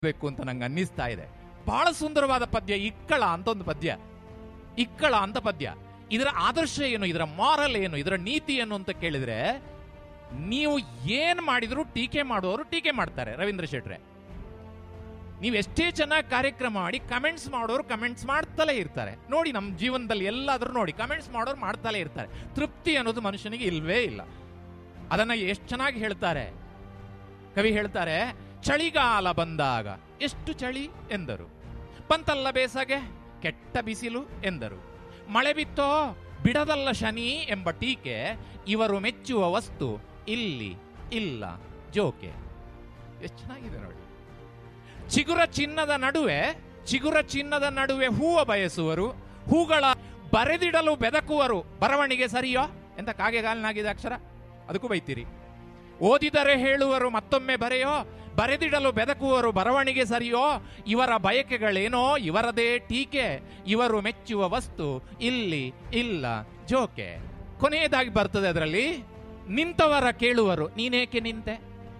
ಬೇಕು ಅಂತ ನಂಗೆ ಅನ್ನಿಸ್ತಾ ಇದೆ ಬಹಳ ಸುಂದರವಾದ ಪದ್ಯ ಇಕ್ಕಳ ಅಂತ ಒಂದು ಪದ್ಯ ಇಕ್ಕಳ ಅಂತ ಪದ್ಯ ಇದರ ಆದರ್ಶ ಏನು ಇದರ ಮಾರಲ್ ಏನು ಇದರ ನೀತಿ ಏನು ಅಂತ ಕೇಳಿದ್ರೆ ನೀವು ಏನ್ ಮಾಡಿದ್ರು ಟೀಕೆ ಮಾಡುವವರು ಟೀಕೆ ಮಾಡ್ತಾರೆ ರವೀಂದ್ರ ಶೆಟ್ರೆ ನೀವು ಎಷ್ಟೇ ಚೆನ್ನಾಗಿ ಕಾರ್ಯಕ್ರಮ ಮಾಡಿ ಕಮೆಂಟ್ಸ್ ಮಾಡೋರು ಕಮೆಂಟ್ಸ್ ಮಾಡ್ತಲೇ ಇರ್ತಾರೆ ನೋಡಿ ನಮ್ಮ ಜೀವನದಲ್ಲಿ ಎಲ್ಲಾದ್ರೂ ನೋಡಿ ಕಮೆಂಟ್ಸ್ ಮಾಡೋರು ಮಾಡ್ತಲೇ ಇರ್ತಾರೆ ತೃಪ್ತಿ ಅನ್ನೋದು ಮನುಷ್ಯನಿಗೆ ಇಲ್ವೇ ಇಲ್ಲ ಅದನ್ನ ಎಷ್ಟು ಚೆನ್ನಾಗಿ ಹೇಳ್ತಾರೆ ಕವಿ ಹೇಳ್ತಾರೆ ಚಳಿಗಾಲ ಬಂದಾಗ ಎಷ್ಟು ಚಳಿ ಎಂದರು ಬಂತಲ್ಲ ಬೇಸಗೆ ಕೆಟ್ಟ ಬಿಸಿಲು ಎಂದರು ಮಳೆ ಬಿತ್ತೋ ಬಿಡದಲ್ಲ ಶನಿ ಎಂಬ ಟೀಕೆ ಇವರು ಮೆಚ್ಚುವ ವಸ್ತು ಇಲ್ಲಿ ಇಲ್ಲ ಜೋಕೆ ಎಷ್ಟು ಚೆನ್ನಾಗಿದೆ ನೋಡಿ ಚಿಗುರ ಚಿನ್ನದ ನಡುವೆ ಚಿಗುರ ಚಿನ್ನದ ನಡುವೆ ಹೂವ ಬಯಸುವರು ಹೂಗಳ ಬರೆದಿಡಲು ಬೆದಕುವರು ಬರವಣಿಗೆ ಸರಿಯೋ ಎಂತ ಕಾಗೆಗಾಲಿನಾಗಿದೆ ಅಕ್ಷರ ಅದಕ್ಕೂ ಬೈತೀರಿ ಓದಿದರೆ ಹೇಳುವರು ಮತ್ತೊಮ್ಮೆ ಬರೆಯೋ ಬರೆದಿಡಲು ಬೆದಕುವರು ಬರವಣಿಗೆ ಸರಿಯೋ ಇವರ ಬಯಕೆಗಳೇನೋ ಇವರದೇ ಟೀಕೆ ಇವರು ಮೆಚ್ಚುವ ವಸ್ತು ಇಲ್ಲಿ ಇಲ್ಲ ಜೋಕೆ ಕೊನೆಯದಾಗಿ ಬರ್ತದೆ ಅದರಲ್ಲಿ ನಿಂತವರ ಕೇಳುವರು ನೀನೇಕೆ ನಿಂತೆ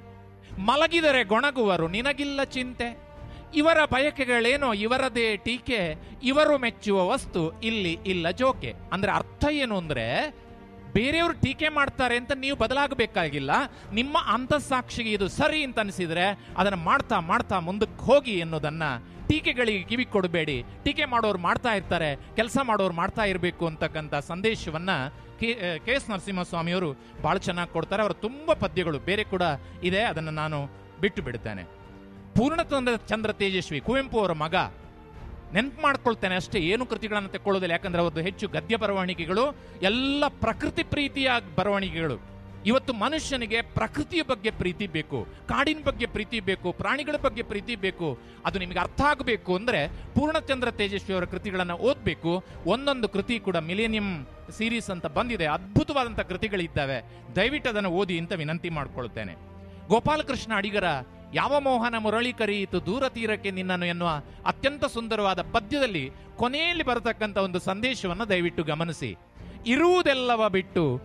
ಮಲಗಿದರೆ ಗೊಣಗುವರು ನಿನಗಿಲ್ಲ ಚಿಂತೆ ಇವರ ಬಯಕೆಗಳೇನೋ ಇವರದೇ ಟೀಕೆ ಇವರು ಮೆಚ್ಚುವ ವಸ್ತು ಇಲ್ಲಿ ಇಲ್ಲ ಜೋಕೆ ಅಂದ್ರೆ ಅರ್ಥ ಏನು ಅಂದ್ರೆ ಬೇರೆಯವರು ಟೀಕೆ ಮಾಡ್ತಾರೆ ಅಂತ ನೀವು ಬದಲಾಗಬೇಕಾಗಿಲ್ಲ ನಿಮ್ಮ ಅಂತಃಸಾಕ್ಷಿಗೆ ಇದು ಸರಿ ಅಂತ ಅನಿಸಿದ್ರೆ ಅದನ್ನ ಮಾಡ್ತಾ ಮಾಡ್ತಾ ಮುಂದಕ್ಕೆ ಹೋಗಿ ಎನ್ನುವುದನ್ನ ಟೀಕೆಗಳಿಗೆ ಕಿವಿ ಕೊಡಬೇಡಿ ಟೀಕೆ ಮಾಡೋರು ಮಾಡ್ತಾ ಇರ್ತಾರೆ ಕೆಲಸ ಮಾಡೋರು ಮಾಡ್ತಾ ಇರಬೇಕು ಅಂತಕ್ಕಂಥ ಸಂದೇಶವನ್ನ ಕೆ ಕೆ ಎಸ್ ನರಸಿಂಹಸ್ವಾಮಿಯವರು ಬಹಳ ಚೆನ್ನಾಗಿ ಕೊಡ್ತಾರೆ ಅವರ ತುಂಬಾ ಪದ್ಯಗಳು ಬೇರೆ ಕೂಡ ಇದೆ ಅದನ್ನು ನಾನು ಬಿಟ್ಟು ಬಿಡ್ತೇನೆ ಪೂರ್ಣಚಂದ್ರ ಚಂದ್ರ ತೇಜಸ್ವಿ ಕುವೆಂಪು ಅವರ ಮಗ ನೆನ್ಪು ಮಾಡ್ಕೊಳ್ತೇನೆ ಅಷ್ಟೇ ಏನು ಕೃತಿಗಳನ್ನು ತೆಕ್ಕೊಳ್ಳೋದಿಲ್ಲ ಯಾಕಂದ್ರೆ ಅವರದ್ದು ಹೆಚ್ಚು ಗದ್ಯ ಬರವಣಿಗೆಗಳು ಎಲ್ಲ ಪ್ರಕೃತಿ ಪ್ರೀತಿಯ ಬರವಣಿಗೆಗಳು ಇವತ್ತು ಮನುಷ್ಯನಿಗೆ ಪ್ರಕೃತಿಯ ಬಗ್ಗೆ ಪ್ರೀತಿ ಬೇಕು ಕಾಡಿನ ಬಗ್ಗೆ ಪ್ರೀತಿ ಬೇಕು ಪ್ರಾಣಿಗಳ ಬಗ್ಗೆ ಪ್ರೀತಿ ಬೇಕು ಅದು ನಿಮಗೆ ಅರ್ಥ ಆಗಬೇಕು ಅಂದ್ರೆ ಪೂರ್ಣಚಂದ್ರ ತೇಜಸ್ವಿ ಅವರ ಕೃತಿಗಳನ್ನು ಓದಬೇಕು ಒಂದೊಂದು ಕೃತಿ ಕೂಡ ಮಿಲೇನಿಯಂ ಸೀರೀಸ್ ಅಂತ ಬಂದಿದೆ ಅದ್ಭುತವಾದಂಥ ಕೃತಿಗಳಿದ್ದಾವೆ ದಯವಿಟ್ಟು ಅದನ್ನು ಓದಿ ಅಂತ ವಿನಂತಿ ಮಾಡ್ಕೊಳ್ತೇನೆ ಗೋಪಾಲಕೃಷ್ಣ ಅಡಿಗರ ಯಾವ ಮೋಹನ ಮುರಳಿ ಕರೆಯಿತು ದೂರ ತೀರಕ್ಕೆ ನಿನ್ನನ್ನು ಎನ್ನುವ ಅತ್ಯಂತ ಸುಂದರವಾದ ಪದ್ಯದಲ್ಲಿ ಕೊನೆಯಲ್ಲಿ ಬರತಕ್ಕಂಥ ಒಂದು ಸಂದೇಶವನ್ನು ದಯವಿಟ್ಟು ಗಮನಿಸಿ ಇರುವುದೆಲ್ಲವ ಬಿಟ್ಟು